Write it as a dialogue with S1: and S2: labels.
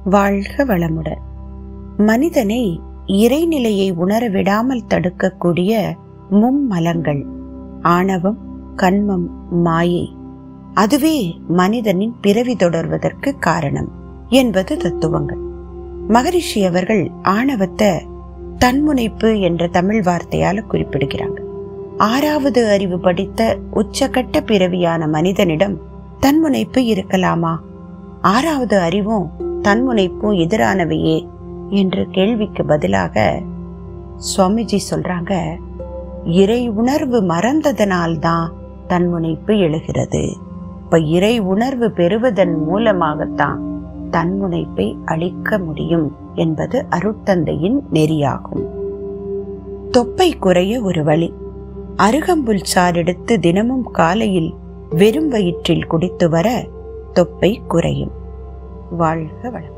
S1: வாழ்க வளமுடன் மனிதனை இறைநிலையை உணர விடாமல் தடுக்கக்கூடிய மும்மலங்கள் ஆணவம் கண்மம் மாயை அதுவே மனிதனின் பிறவி தொடர்வதற்கு காரணம் என்பது தத்துவங்கள் மகரிஷி அவர்கள் ஆணவத்தை தன்முனைப்பு என்ற தமிழ் வார்த்தையால குறிப்பிடுகிறாங்க ஆறாவது அறிவு படித்த உச்சகட்ட பிறவியான மனிதனிடம் தன்முனைப்பு இருக்கலாமா ஆறாவது அறிவும் தன்முனைப்பும் எதிரானவையே என்ற கேள்விக்கு பதிலாக சுவாமிஜி சொல்றாங்க இறை உணர்வு மறந்ததனால்தான் தன்முனைப்பு எழுகிறது இப்ப இறை உணர்வு பெறுவதன் மூலமாகத்தான் தன்முனைப்பை அளிக்க முடியும் என்பது அருட்தந்தையின் நெறியாகும் தொப்பை குறைய ஒரு வழி அருகம்புல் சாறு எடுத்து தினமும் காலையில் வெறும் வயிற்றில் குடித்து வர தொப்பை குறையும் வாழ்க வளம்